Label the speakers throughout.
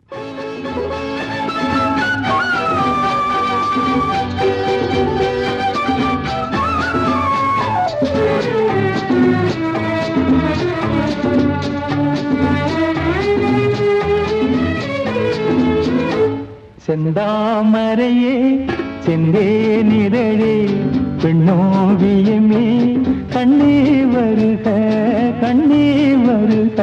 Speaker 1: செந்தாமரையே செந்தேனிரழே பெண்ணோவியமே கண்ணே வருக கண்ணே வருக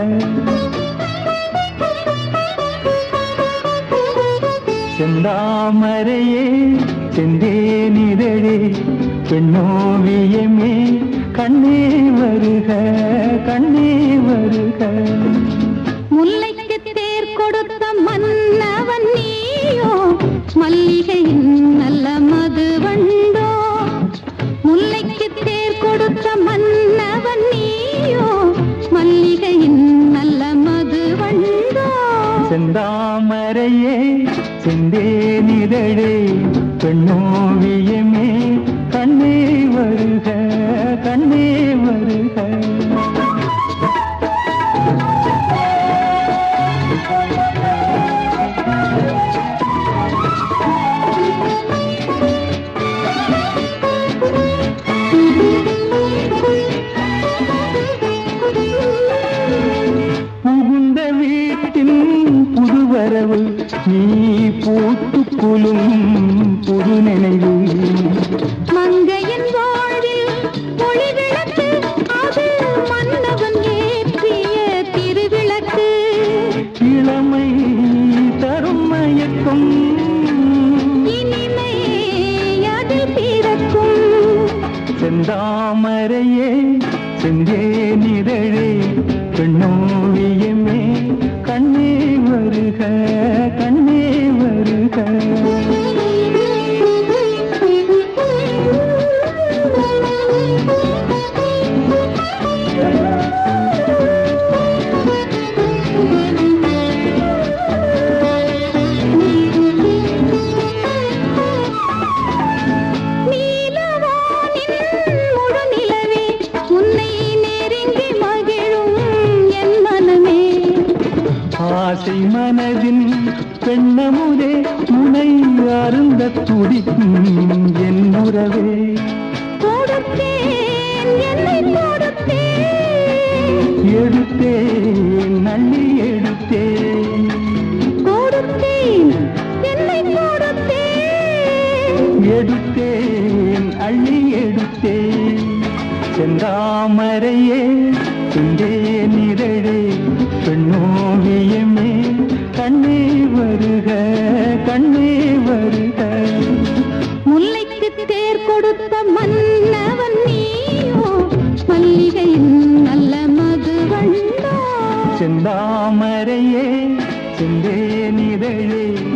Speaker 1: செந்தாமரையே செந்தேனிரழே பெண்ணோவியமே கண்ணே வருக கண்ணே வருக
Speaker 2: முல்லைக்கு தேர் கொடுத்த மன்னவன் நீயோ மல்லிகையின் நல்ல மது வண்டோ முல்லைக்கு தேர் கொடுத்த மன்னவன் நீயோ மல்லிகையின் நல்ல மது வண்டோ
Speaker 1: செந்தாமரையே செந்தேனிதழே பெண்ணோவியமே கண்ணே வருக கண்ணே வருக புகுந்த வீட்டின் புதுவரவு நீ பூத்து குலும் புது நினைவு
Speaker 2: மங்கையின் வாழ்வில் ஒளி விளக்கு அது மன்னவன் ஏற்றிய திருவிளக்கு
Speaker 1: இளமை தரும் மயக்கம்
Speaker 2: இனிமை அதில் பிறக்கும்
Speaker 1: செந்தாமரையே செந்தேனிதழே பெண்ணோவியமே கண்ணே வருக கண்ணே வருக
Speaker 2: நீலவானின் முழுநிலவே, உன்னை நெருங்கி மகிழும் என் மனமே.
Speaker 1: ஆசை மனதின் பெண்ணமுதே முனை அருந்த துடிக்கும் என் உறவே
Speaker 2: கொடுத்தேன், என்னை கொடுத்தேன்.
Speaker 1: எடுத்தேன் நள்ளி எடுத்தேன்
Speaker 2: கொடுத்தேன், என்னை கொடுத்தேன்.
Speaker 1: எடுத்தேன் அள்ளி எடுத்தேன் செந்தாமரையே சிந்தே நிரழே பெண்ணோவியமே கண்ணே வருக கண்ணே வருக
Speaker 2: முல்லைக்கு தேர் கொடுத்த மன்னவன் நீயோ மல்லிகையின் நல்ல மது வண்டோ
Speaker 1: செந்தாமரையே சிந்தே நிரழே